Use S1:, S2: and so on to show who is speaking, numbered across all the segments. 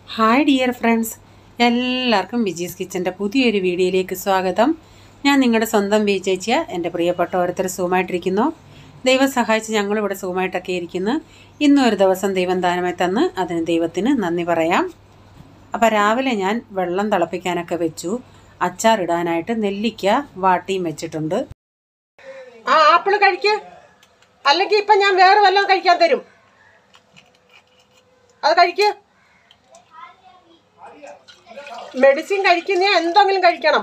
S1: Hi dear friends എല്ലാവർക്കും വിജീസ് കിച്ചൻ്റെ പുതിയൊരു വീഡിയോയിലേക്ക് സ്വാഗതം ഞാൻ നിങ്ങളുടെ സ്വന്തം വി ചേച്ചിയ എൻ്റെ പ്രിയപ്പെട്ട ഓരോരുത്തർ സുഖമായിട്ടിരിക്കുന്നു ദൈവം സഹായിച്ച് ഞങ്ങളിവിടെ സുഖമായിട്ടൊക്കെ ഇരിക്കുന്നു ഇന്നും ഒരു ദിവസം ദൈവം ദാനമായി തന്ന് അതിന് ദൈവത്തിന് നന്ദി പറയാം അപ്പോൾ രാവിലെ ഞാൻ വെള്ളം തിളപ്പിക്കാനൊക്കെ വെച്ചു അച്ചാറിടാനായിട്ട് നെല്ലിക്ക വാട്ടിയും വെച്ചിട്ടുണ്ട്
S2: ആ ആപ്പിള് കഴിക്ക് അല്ലെങ്കിൽ ഇപ്പൊ ഞാൻ വേറെ വല്ലതും കഴിക്കാൻ തരും അത് കഴിക്ക് മെഡിസിൻ കഴിക്കുന്ന എന്തെങ്കിലും കഴിക്കണം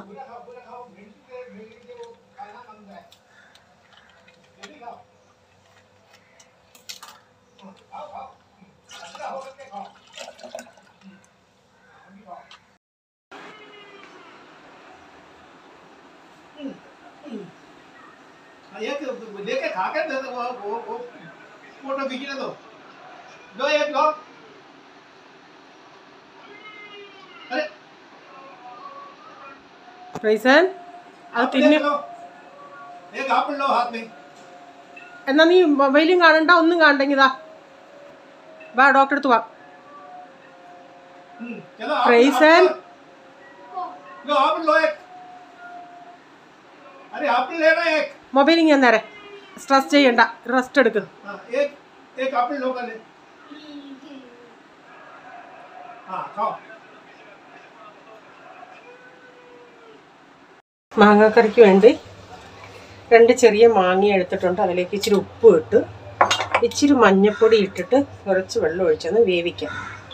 S3: एक लेके खा के दे दो वो वो वो फोटो खींचने दो लो एक लो अरे
S2: റൈസൻ അത്
S3: आप
S2: തിന്ന്
S3: ले लो एक एप्पल लो हाथ में
S2: എന്നാ നീ മൊബൈലും കാണണ്ട ഒന്നും കാണണ്ടെങ്കിൽ ഇതാ വാ ഡോക്ടർ അടുത്ത് വാ
S3: हम्म, चलो एप्पल-
S2: Raisin.
S3: एप्पल- लो एप्पल लो एक अरे एप्पल लेना एक
S2: മൊബൈൽ ഞാൻ നേരെ സ്ട്രെസ് ചെയ്യണ്ട റെസ്റ്റ് എടുക്ക്
S3: हाँ, एक एक एप्पल लो पहले हाँ खाओ
S2: മാങ്ങാക്കറിക്ക് വേണ്ടി രണ്ട് ചെറിയ മാങ്ങ എടുത്തിട്ടുണ്ട് അതിലേക്ക് ഇച്ചിരി ഉപ്പ് ഇട്ട് ഇച്ചിരി മഞ്ഞൾപ്പൊടി ഇട്ടിട്ട് കുറച്ച് വെള്ളം ഒഴിച്ചൊന്ന് വേവിക്കാം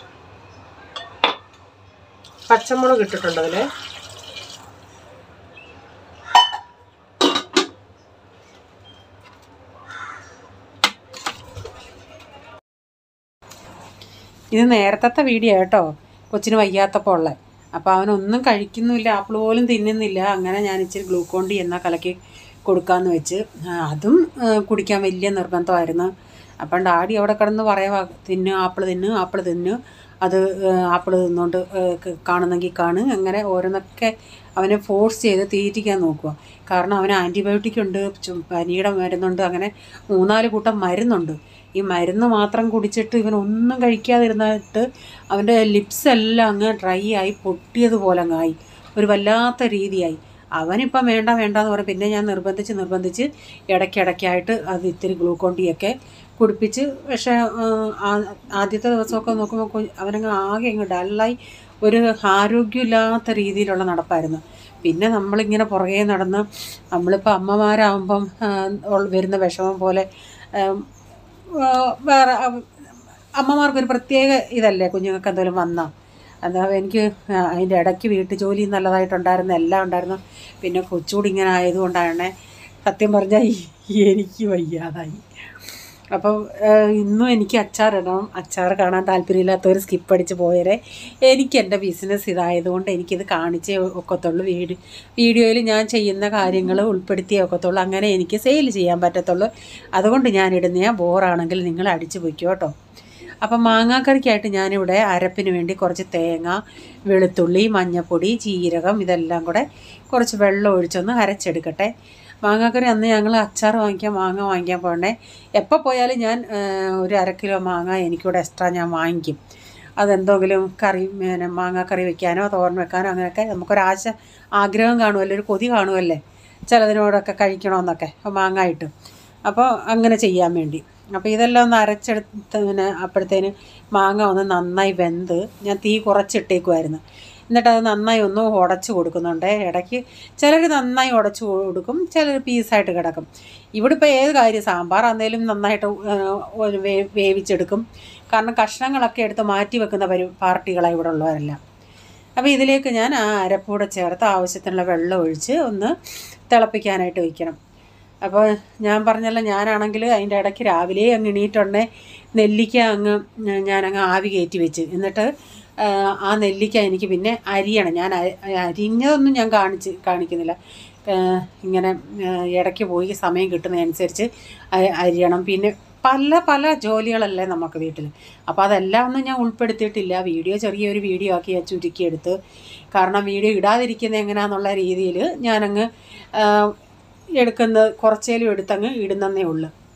S2: പച്ചമുളക് ഇട്ടിട്ടുണ്ട് അതിൽ
S1: ഇത് നേരത്തെ വീഡിയോ കേട്ടോ കൊച്ചിന് വയ്യാത്തപ്പോൾ ഉള്ളത് അപ്പോൾ അവനൊന്നും കഴിക്കുന്നില്ല ആപ്പിൾ പോലും തിന്നുന്നില്ല അങ്ങനെ ഞാൻ ഇച്ചിരി ഗ്ലൂക്കോൺ ഡി എന്നാ കലക്കി കൊടുക്കാമെന്ന് വെച്ച് ആ, അതും ആ, കുടിക്കാൻ വലിയ നിർബന്ധമായിരുന്നു അപ്പം ഡാഡി അവിടെ കിടന്ന് പറയാ തിന്നു ആപ്പിൾ തിന്നു ആപ്പിൾ തിന്നു അത് ആപ്പിൾ തിന്നുകൊണ്ട് കാണുന്നെങ്കിൽ കാണ് അങ്ങനെ ഓരോന്നൊക്കെ അവനെ ഫോഴ്സ് ചെയ്ത് തീറ്റിക്കാൻ നോക്കുക കാരണം അവന് ആൻറ്റിബയോട്ടിക് ഉണ്ട് ചു- പനിയുടെ മരുന്നുണ്ട് അങ്ങനെ മൂന്നാല് കൂട്ടം മരുന്നുണ്ട് ഈ മരുന്ന് മാത്രം കുടിച്ചിട്ട് ഇവൻ ഒന്നും കഴിക്കാതിരുന്നിട്ട് അവൻ്റെ ലിപ്സ് എല്ലാം അങ്ങ് ഡ്രൈ ആയി പൊട്ടിയതുപോലെ അങ്ങായി ഒരു വല്ലാത്ത രീതിയായി അവനിപ്പം വേണ്ട വേണ്ട എന്ന് പറയും പിന്നെ ഞാൻ നിർബന്ധിച്ച് നിർബന്ധിച്ച് ഇടയ്ക്കിടയ്ക്കായിട്ട് അത് ഇത്തിരി ഗ്ലൂക്കോൺ ഡി ഒക്കെ കുടിപ്പിച്ച് പക്ഷേ ആ, ആ- ആദ്യത്തെ ദിവസമൊക്കെ നോക്കുമ്പോൾ കൊ- അവനങ്ങ് ആകെ അങ്ങ് ഡല്ലായി ഒരു ആരോഗ്യമില്ലാത്ത രീതിയിലുള്ള നടപ്പായിരുന്നു പിന്നെ നമ്മളിങ്ങനെ പുറകെ നടന്ന് നമ്മളിപ്പോൾ അമ്മമാരാകുമ്പം ആ, ഉൾ- വരുന്ന വിഷമം പോലെ ആം, ആ, വേറെ അം- അമ്മമാർക്കൊരു പ്രത്യേക ഇതല്ലേ കുഞ്ഞുങ്ങൾക്ക് എന്തെങ്കിലും വന്നാൽ അതാ എനിക്ക് ആ, അതിൻ്റെ ഇടയ്ക്ക് വീട്ടു ജോലി നല്ലതായിട്ടുണ്ടായിരുന്നു എല്ലാം ഉണ്ടായിരുന്നു പിന്നെ കൊച്ചുകൂടി ഇങ്ങനെ ആയതുകൊണ്ടാണ് സത്യം പറഞ്ഞാൽ എനിക്ക് വയ്യാതായി അപ്പം ഏഹ്, ഇന്നും എനിക്ക് അച്ചാറിടണം അച്ചാർ കാണാൻ താല്പര്യമില്ലാത്തവർ സ്കിപ്പ് അടിച്ച് പോയവരെ എനിക്ക് എൻ്റെ ബിസിനസ് ഇതായതുകൊണ്ട് എനിക്കിത് കാണിച്ചേ ഒക്കത്തുള്ളൂ വീഡിയോ വീഡിയോയിൽ ഞാൻ ചെയ്യുന്ന കാര്യങ്ങൾ ഉൾപ്പെടുത്തിയേ ഒക്കത്തുള്ളൂ അങ്ങനെ എനിക്ക് സെയിൽ ചെയ്യാൻ പറ്റത്തുള്ളൂ അതുകൊണ്ട് ഞാൻ ഇടുന്ന ബോറാണെങ്കിൽ നിങ്ങൾ അടിച്ചു പൊയ്ക്കോ കേട്ടോ അപ്പം മാങ്ങാക്കറിക്കായിട്ട് ഞാനിവിടെ അരപ്പിന് വേണ്ടി കുറച്ച് തേങ്ങ വെളുത്തുള്ളി മഞ്ഞൾപ്പൊടി ജീരകം ഇതെല്ലാം കൂടെ കുറച്ച് വെള്ളം ഒഴിച്ചൊന്ന് അരച്ചെടുക്കട്ടെ മാങ്ങാക്കറി അന്ന് ഞങ്ങൾ അച്ചാർ വാങ്ങിക്കാൻ മാങ്ങ വാങ്ങിക്കാൻ പോകണേ എപ്പോൾ പോയാലും ഞാൻ ആ, ഒരു അര കിലോ മാങ്ങ എനിക്കിവിടെ എക്സ്ട്രാ ഞാൻ വാങ്ങിക്കും അതെന്തെങ്കിലും കറി പിന്നെ മാങ്ങാക്കറി വെക്കാനോ തോരൻ വെക്കാനോ അങ്ങനെയൊക്കെ നമുക്കൊരാശ ആഗ്രഹം കാണുമല്ലോ ഒരു കൊതി കാണുമല്ലേ ചിലതിനോടൊക്കെ കഴിക്കണമെന്നൊക്കെ മാങ്ങായിട്ട് അപ്പോൾ അങ്ങനെ ചെയ്യാൻ വേണ്ടി അപ്പോൾ ഇതെല്ലാം ഒന്ന് അരച്ചെടുത്ത് പിന്നെ അപ്പോഴത്തേന് മാങ്ങ ഒന്ന് നന്നായി വെന്ത് ഞാൻ തീ കുറച്ചിട്ടേക്കുമായിരുന്നു എന്നിട്ട് അത് നന്നായി ഒന്ന് ഉടച്ച് കൊടുക്കുന്നുണ്ട് ഇടയ്ക്ക് ചിലർ നന്നായി ഉടച്ച് കൊടുക്കും ചിലർ പീസായിട്ട് കിടക്കും ഇവിടെ ഇപ്പോൾ ഏത് കാര്യം സാമ്പാർ ആണെങ്കിലും നന്നായിട്ട് ഏഹ്, ഒരു വേ- വേവിച്ചെടുക്കും കാരണം കഷ്ണങ്ങളൊക്കെ എടുത്ത് മാറ്റി വെക്കുന്ന പരി പാർട്ടികളാണ് ഇവിടെ ഉള്ളവരെല്ലാം അപ്പോൾ ഇതിലേക്ക് ഞാൻ ആ അരപ്പൂടെ ചേർത്ത് ആവശ്യത്തിനുള്ള വെള്ളം ഒഴിച്ച് ഒന്ന് തിളപ്പിക്കാനായിട്ട് വയ്ക്കണം അപ്പോൾ ഞാൻ പറഞ്ഞല്ലോ ഞാനാണെങ്കിൽ അതിൻ്റെ ഇടയ്ക്ക് രാവിലെ അങ്ങ് എണീറ്റുണ്ടേ നെല്ലിക്ക അങ്ങ് ഞാനങ്ങ് ആവി കയറ്റി വെച്ച് എന്നിട്ട് ആ, ആ നെല്ലിക്ക എനിക്ക് പിന്നെ അരിയണം ഞാൻ അ- അരിഞ്ഞതൊന്നും ഞാൻ കാണിച്ച് കാണിക്കുന്നില്ല ആ, ഇങ്ങനെ ആ, ഇടയ്ക്ക് പോയി സമയം കിട്ടുന്നതനുസരിച്ച് അ- അരിയണം പിന്നെ പല പല ജോലികളല്ലേ നമുക്ക് വീട്ടിൽ അപ്പോൾ അതെല്ലാം ഒന്നും ഞാൻ ഉൾപ്പെടുത്തിയിട്ടില്ല വീഡിയോ ചെറിയൊരു വീഡിയോ ആക്കി ഞാൻ ചുരുക്കിയെടുത്ത് കാരണം വീഡിയോ ഇടാതിരിക്കുന്നത് എങ്ങനെയാണെന്നുള്ള രീതിയിൽ ഞാനങ്ങ് ആ, എടുക്കുന്ന കുറച്ചേലും എടുത്തങ്ങ് ഇടുന്നതേ ഉള്ളൂ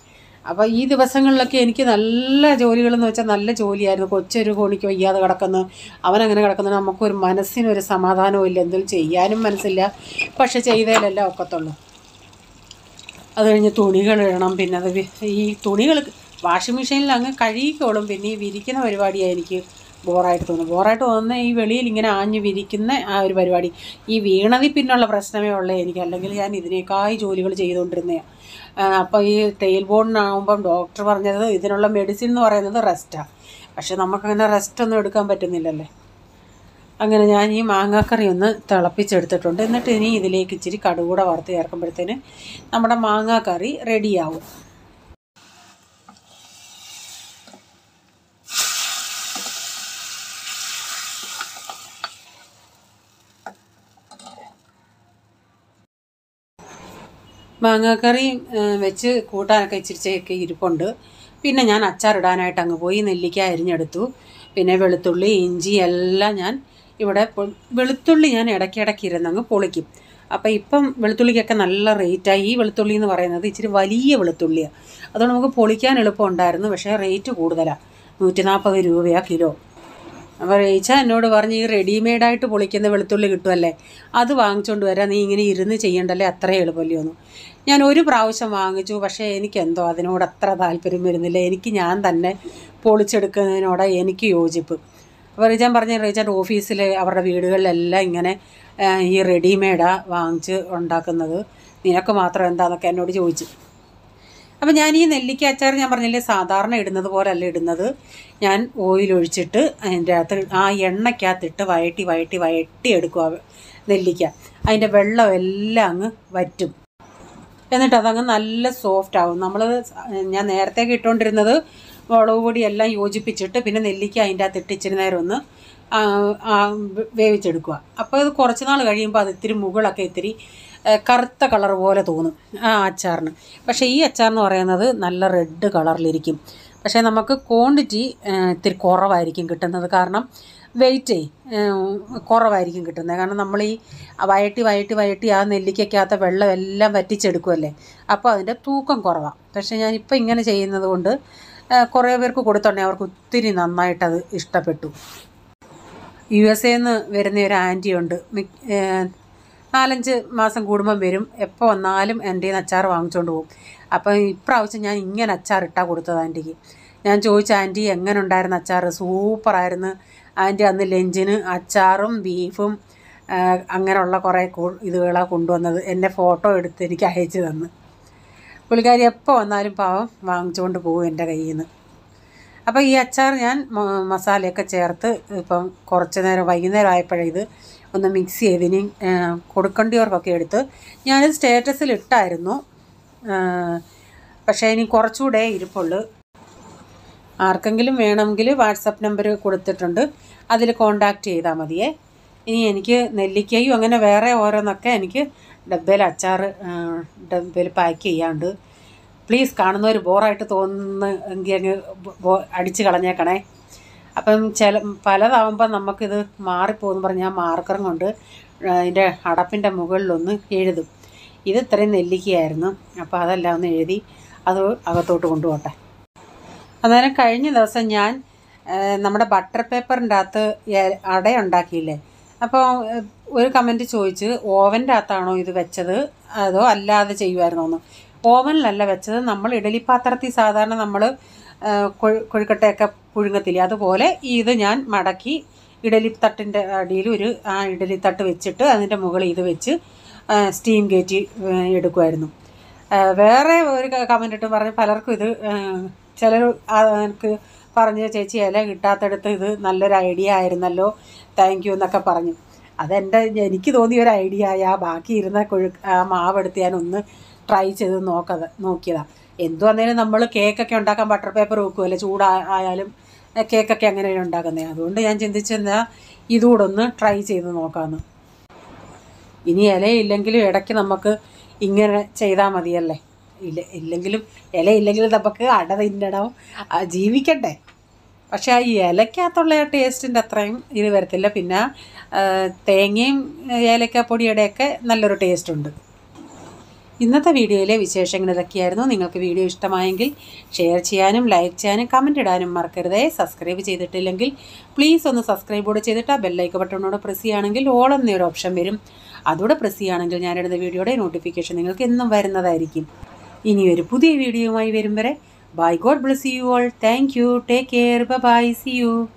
S1: അപ്പോൾ ഈ ദിവസങ്ങളിലൊക്കെ എനിക്ക് നല്ല ജോലികളെന്ന് വെച്ചാൽ നല്ല ജോലിയായിരുന്നു കൊച്ചൊരു കോണിക്ക് വയ്യാതെ കിടക്കുന്നു അവനങ്ങനെ കിടക്കുന്നു നമുക്കൊരു മനസ്സിനൊരു സമാധാനവും ഇല്ല എന്തെങ്കിലും ചെയ്യാനും മനസ്സില്ല പക്ഷെ ചെയ്തേലല്ല ഒക്കത്തുള്ളൂ അത് കഴിഞ്ഞ് തുണികൾ ഇടണം പിന്നെ അത് വി- ഈ തുണികൾ വാഷിംഗ് മെഷീനിൽ അങ്ങ് കഴുകിക്കോളും പിന്നെ ഈ വിരിക്കുന്ന പരിപാടിയാണ് എനിക്ക് ബോറായിട്ട് തോന്നുന്നു ബോറായിട്ട് തോന്നുന്ന ഈ വെളിയിൽ ഇങ്ങനെ ആഞ്ഞ് വിരിക്കുന്ന ആ ഒരു പരിപാടി ഈ വീണതിൽ പിന്നുള്ള പ്രശ്നമേ ഉള്ളൂ എനിക്ക് അല്ലെങ്കിൽ ഞാൻ ഇതിനേക്കായി ജോലികൾ ചെയ്തുകൊണ്ടിരുന്നതാണ് അപ്പോൾ ഈ ടെയിൽ ബോർഡിനാകുമ്പം ഡോക്ടർ പറഞ്ഞത് ഇതിനുള്ള മെഡിസിൻ എന്ന് പറയുന്നത് റെസ്റ്റാണ് പക്ഷെ നമുക്കങ്ങനെ റെസ്റ്റ് ഒന്നും എടുക്കാൻ പറ്റുന്നില്ലല്ലേ അങ്ങനെ ഞാൻ ഈ മാങ്ങാക്കറി ഒന്ന് തിളപ്പിച്ചെടുത്തിട്ടുണ്ട് എന്നിട്ട് ഇനി ഇതിലേക്ക് ഇച്ചിരി കടുകൂടെ വറുത്ത് ചേർക്കുമ്പോഴത്തേന് നമ്മുടെ മാങ്ങാക്കറി റെഡിയാവും മാങ്ങാക്കറി ഏഹ്, വെച്ച് കൂട്ടാനൊക്കെ ഇച്ചിരിച്ചൊക്കെ ഇരിപ്പുണ്ട് പിന്നെ ഞാൻ അച്ചാറിടാനായിട്ട് അങ്ങ് പോയി നെല്ലിക്ക അരിഞ്ഞെടുത്തു പിന്നെ വെളുത്തുള്ളി ഇഞ്ചി എല്ലാം ഞാൻ ഇവിടെ പൊ- വെളുത്തുള്ളി ഞാൻ ഇടയ്ക്കിടയ്ക്ക് ഇരുന്ന് അങ്ങ് പൊളിക്കും അപ്പോൾ ഇപ്പം വെളുത്തുള്ളിക്കൊക്കെ നല്ല റേറ്റായി ഈ വെളുത്തുള്ളി എന്ന് പറയുന്നത് ഇച്ചിരി വലിയ വെളുത്തുള്ളിയാണ് അതുകൊണ്ട് നമുക്ക് പൊളിക്കാൻ എളുപ്പമുണ്ടായിരുന്നു പക്ഷേ റേറ്റ് കൂടുതലാണ് നൂറ്റി നാൽപ്പത് രൂപയാണ് കിലോ അപ്പോൾ റേച്ച എന്നോട് പറഞ്ഞ് ഈ റെഡിമെയ്ഡായിട്ട് പൊളിക്കുന്ന വെളുത്തുള്ളി കിട്ടുമല്ലേ അത് വാങ്ങിച്ചുകൊണ്ട് വരാം നീ ഇങ്ങനെ ഇരുന്ന് ചെയ്യണ്ടല്ലേ അത്രയും എളുപ്പമല്ലേ ഒന്നും ഞാൻ ഒരു പ്രാവശ്യം വാങ്ങിച്ചു പക്ഷേ എനിക്കെന്തോ അതിനോട് അത്ര താല്പര്യം വരുന്നില്ല എനിക്ക് ഞാൻ തന്നെ പൊളിച്ചെടുക്കുന്നതിനോട് എനിക്ക് യോജിപ്പ് അപ്പോൾ റീജാൻ പറഞ്ഞ റീജാൻ്റെ ഓഫീസിൽ അവരുടെ വീടുകളിലെല്ലാം ഇങ്ങനെ ആ, ഈ റെഡിമെയ്ഡാണ് വാങ്ങിച്ച് ഉണ്ടാക്കുന്നത് നിനക്ക് മാത്രം എന്താണെന്നൊക്കെ എന്നോട് ചോദിച്ചു അപ്പം ഞാൻ ഈ നെല്ലിക്ക അച്ചാർ ഞാൻ പറഞ്ഞില്ലേ സാധാരണ ഇടുന്നത് പോലല്ല ഇടുന്നത് ഞാൻ ഓയിൽ ഒഴിച്ചിട്ട് അതിൻ്റെ അകത്ത് ആ എണ്ണയ്ക്കകത്തിട്ട് വഴട്ടി വഴട്ടി വഴട്ടി എടുക്കുക നെല്ലിക്ക അതിൻ്റെ വെള്ളം എല്ലാം അങ്ങ് വറ്റും എന്നിട്ട് അതങ്ങ് നല്ല സോഫ്റ്റ് ആവും നമ്മൾ ഞാൻ നേരത്തെ ഇട്ടുകൊണ്ടിരുന്നത് മുളക് പൊടി എല്ലാം യോജിപ്പിച്ചിട്ട് പിന്നെ നെല്ലിക്ക അതിൻ്റെ അകത്ത് ഇട്ട് ഇച്ചിരി നേരം ഒന്ന് ആ, ആ, വേവിച്ചെടുക്കുക അപ്പോൾ ഇത് കുറച്ച് നാൾ കഴിയുമ്പോൾ അത് ഇത്തിരി മുകളൊക്കെ ഇത്തിരി ആ, കറുത്ത കളർ പോലെ തോന്നും ആ അച്ചാറിന് പക്ഷേ ഈ അച്ചാറെന്ന് പറയുന്നത് നല്ല റെഡ് കളറിലിരിക്കും പക്ഷേ നമുക്ക് ക്വാണ്ടിറ്റി ഇത്തിരി കുറവായിരിക്കും കിട്ടുന്നത് കാരണം വെയിറ്റേ കുറവായിരിക്കും കിട്ടുന്നത് കാരണം നമ്മൾ ഈ വയറ്റി വയറ്റി വയറ്റി ആ നെല്ലിക്കകത്ത വെള്ളം എല്ലാം വറ്റിച്ചെടുക്കുമല്ലേ അപ്പോൾ അതിൻ്റെ തൂക്കം കുറവാണ് പക്ഷേ ഞാനിപ്പോൾ ഇങ്ങനെ ചെയ്യുന്നത് കൊണ്ട് ആ, കുറേ പേർക്ക് കൊടുത്തോണ്ടേ അവർക്ക് ഒത്തിരി നന്നായിട്ടത് ഇഷ്ടപ്പെട്ടു യു എസ് എന്ന് വരുന്ന ഒരു ആൻറ്റി ഉണ്ട് മിക്ക ഏഹ് നാലഞ്ച് മാസം കൂടുമ്പം വരും എപ്പോൾ വന്നാലും എൻ്റെ കയ്യിൽ നിന്ന് അച്ചാർ വാങ്ങിച്ചുകൊണ്ട് പോകും അപ്പം ഇപ്രാവശ്യം ഞാൻ ഇങ്ങനെ അച്ചാർ ഇട്ടാ കൊടുത്തത് ആൻറ്റിക്ക് ഞാൻ ചോദിച്ചു ആൻറ്റി എങ്ങനെ ഉണ്ടായിരുന്നു അച്ചാർ സൂപ്പറായിരുന്നു ആൻറ്റി അന്ന് ലഞ്ചിന് അച്ചാറും ബീഫും ആഹ് അങ്ങനെയുള്ള കുറേ കൂ- ഇതുകളാണ് കൊണ്ടുവന്നത് എൻ്റെ ഫോട്ടോ എടുത്ത് എനിക്ക് അയച്ചു തന്ന് പുള്ളിക്കാരി എപ്പോൾ വന്നാലും പാവം വാങ്ങിച്ചുകൊണ്ട് പോകും എൻ്റെ കയ്യിൽ നിന്ന് അപ്പോൾ ഈ അച്ചാർ ഞാൻ മ- മസാലയൊക്കെ ചേർത്ത് ഇപ്പം കുറച്ച് നേരം വൈകുന്നേരം ആയപ്പോഴേ ഇത് ഒന്ന് മിക്സ് ചെയ്ത് ഇനി ആ, കൊടുക്കേണ്ടിയവർക്കൊക്കെ എടുത്ത് ഞാനിത് സ്റ്റേറ്റസിൽ ഇട്ടായിരുന്നു ആ, പക്ഷേ ഇനി കുറച്ചുകൂടെ ഇരിപ്പുള്ളൂ ആർക്കെങ്കിലും വേണമെങ്കിൽ വാട്സപ്പ് നമ്പർ കൊടുത്തിട്ടുണ്ട് അതിൽ കോണ്ടാക്റ്റ് ചെയ്താൽ മതിയേ ഇനി എനിക്ക് നെല്ലിക്കയും അങ്ങനെ വേറെ ഓരോന്നൊക്കെ എനിക്ക് ഡബ്ബയിൽ അച്ചാർ ഡബ്ബയിൽ പാക്ക് ചെയ്യാണ്ട് പ്ലീസ് കാണുന്നവർ ബോറായിട്ട് തോന്നുന്നു എങ്കിൽ അങ്ങ് ബോ- അടിച്ച് കളഞ്ഞേക്കണേ അപ്പം ചില പലതാവുമ്പോൾ നമുക്കിത് മാറിപ്പോകുന്നു പറഞ്ഞ് ഞാൻ മാർക്കറും കൊണ്ട് അതിൻ്റെ അടപ്പിൻ്റെ മുകളിലൊന്ന് എഴുതും ഇത് ഇത്രയും നെല്ലിക്കയായിരുന്നു അപ്പോൾ അതെല്ലാം ഒന്ന് എഴുതി അത് അകത്തോട്ട് കൊണ്ടുപോട്ടെ അന്നേരം കഴിഞ്ഞ ദിവസം ഞാൻ ആ, നമ്മുടെ ബട്ടർ പേപ്പറിൻ്റെ അകത്ത് ഏ- അട ഉണ്ടാക്കിയില്ലേ അപ്പോൾ ഏ, ഒരു കമൻറ്റ് ചോദിച്ച് ഓവൻ്റെ അകത്താണോ ഇത് വെച്ചത് അതോ അല്ലാതെ ചെയ്യുമായിരുന്നോ എന്ന് ഓവനിലല്ല വെച്ചത് നമ്മൾ ഇഡലി പാത്രത്തിൽ സാധാരണ നമ്മൾ കൊഴുക്കട്ടയൊക്കെ പുഴുങ്ങത്തില്ലേ അതുപോലെ ഇത് ഞാൻ മടക്കി ഇഡലി തട്ടിൻ്റെ അടിയിൽ ഒരു ആ ഇഡലി തട്ട് വെച്ചിട്ട് അതിൻ്റെ മുകളിൽ ഇത് വെച്ച് സ്റ്റീം കയറ്റി ഏ, എടുക്കുമായിരുന്നു ആ, വേറെ ഒരു കമൻ്റ് ഇട്ട് പറഞ്ഞ് പലർക്കും ഇത് ചിലർ എനിക്ക് പറഞ്ഞു ചേച്ചി ഇല കിട്ടാത്തടുത്ത് ഇത് നല്ലൊരു ഐഡിയ ആയിരുന്നല്ലോ താങ്ക് യു എന്നൊക്കെ പറഞ്ഞു അതെൻ്റെ എനിക്ക് തോന്നിയ ഒരു ഐഡിയ ആ ബാക്കി ഇരുന്ന കൊഴു ആ മാവെടുത്ത് ഞാൻ ഒന്ന് ട്രൈ ചെയ്ത് നോക്കത് നോക്കിയതാണ് എന്തു വന്നേലും നമ്മൾ കേക്കൊക്കെ ഉണ്ടാക്കാൻ ബട്ടർ പേപ്പർ വെക്കുമല്ലോ ചൂടായാലും കേക്കൊക്കെ അങ്ങനെയാണ് ഉണ്ടാക്കുന്നത് അതുകൊണ്ട് ഞാൻ ചിന്തിച്ചെന്താ ഇതുകൂടെ ഒന്ന് ട്രൈ ചെയ്ത് നോക്കാമെന്ന് ഇനി ഇലയില്ലെങ്കിലും ഇടയ്ക്ക് നമുക്ക് ഇങ്ങനെ ചെയ്താൽ മതിയല്ലേ ഇല്ല ഇല്ലെങ്കിലും ഇലയില്ലെങ്കിലും നമുക്ക് അട തിന്നണം ആ, ജീവിക്കണ്ടേ പക്ഷേ ആ ഈ ഇലക്കകത്തുള്ള ടേസ്റ്റിൻ്റെ അത്രയും ഇത് വരത്തില്ല പിന്നെ ആ, തേങ്ങയും ഏലക്കാപ്പൊടിയുടെയൊക്കെ നല്ലൊരു ടേസ്റ്റ് ഉണ്ട് ഇന്നത്തെ വീഡിയോയിലെ വിശേഷങ്ങൾ ഇതൊക്കെയായിരുന്നു നിങ്ങൾക്ക് വീഡിയോ ഇഷ്ടമായെങ്കിൽ ഷെയർ ചെയ്യാനും ലൈക്ക് ചെയ്യാനും കമൻറ്റ് ഇടാനും മറക്കരുതേ സബ്സ്ക്രൈബ് ചെയ്തിട്ടില്ലെങ്കിൽ പ്ലീസ് ഒന്ന് സബ്സ്ക്രൈബ് കൂടെ ചെയ്തിട്ട് ആ ബെല്ലൈക്ക് ബട്ടണോട് പ്രസ് ചെയ്യുകയാണെങ്കിൽ ഓൾ എന്നൊരു ഓപ്ഷൻ വരും അതോടെ പ്രസ് ചെയ്യുകയാണെങ്കിൽ ഞാനിടുന്ന വീഡിയോയുടെ നോട്ടിഫിക്കേഷൻ നിങ്ങൾക്ക് എന്നും വരുന്നതായിരിക്കും ഇനി ഒരു പുതിയ വീഡിയോയുമായി വരും വരെ bye God bless you all thank you take care bye see U